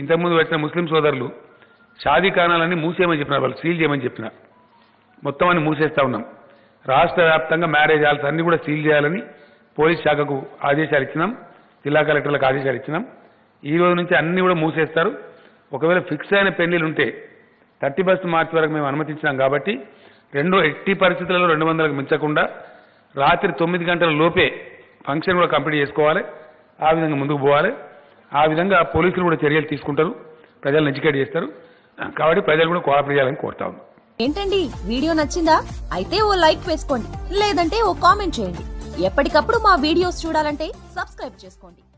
ఇంతకుముందు వచ్చిన ముస్లిం సోదరులు షాదీ ఖానాలన్నీ మూసేయమని చెప్పినారు వాళ్ళు సీల్ చేయమని చెప్పినారు మొత్తం అన్ని మూసేస్తా ఉన్నాం రాష్ట్ర వ్యాప్తంగా మ్యారేజ్ హాల్స్ అన్ని కూడా సీల్ చేయాలని పోలీస్ శాఖకు ఆదేశాలు ఇచ్చినాం జిల్లా కలెక్టర్లకు ఆదేశాలు ఇచ్చినాం ఈ రోజు నుంచి అన్ని కూడా మూసేస్తారు ఒకవేళ ఫిక్స్ అయిన పెళ్లిలు ఉంటే థర్టీ ఫస్ట్ మార్చి వరకు మేము అనుమతించినాం కాబట్టి రెండు ఎట్టి పరిస్థితులలో రెండు వందలకు మించకుండా రాత్రి తొమ్మిది గంటల లోపే ఫంక్షన్ కూడా కంప్లీట్ చేసుకోవాలి ఆ విధంగా ముందుకు పోవాలి ఆ విధంగా పోలీసులు కూడా చర్యలు తీసుకుంటారు ప్రజలను ఎడ్యుకేట్ చేస్తారు కాబట్టి ప్రజలు కూడా కోఆపరేట్ చేయాలని కోరుతా ఉన్నాం ఏంటండి వీడియో నచ్చిందా అయితే ఓ లైక్ వేసుకోండి లేదంటే ఓ కామెంట్ చేయండి ఎప్పటికప్పుడు మా వీడియోస్ చూడాలంటే సబ్స్క్రైబ్ చేసుకోండి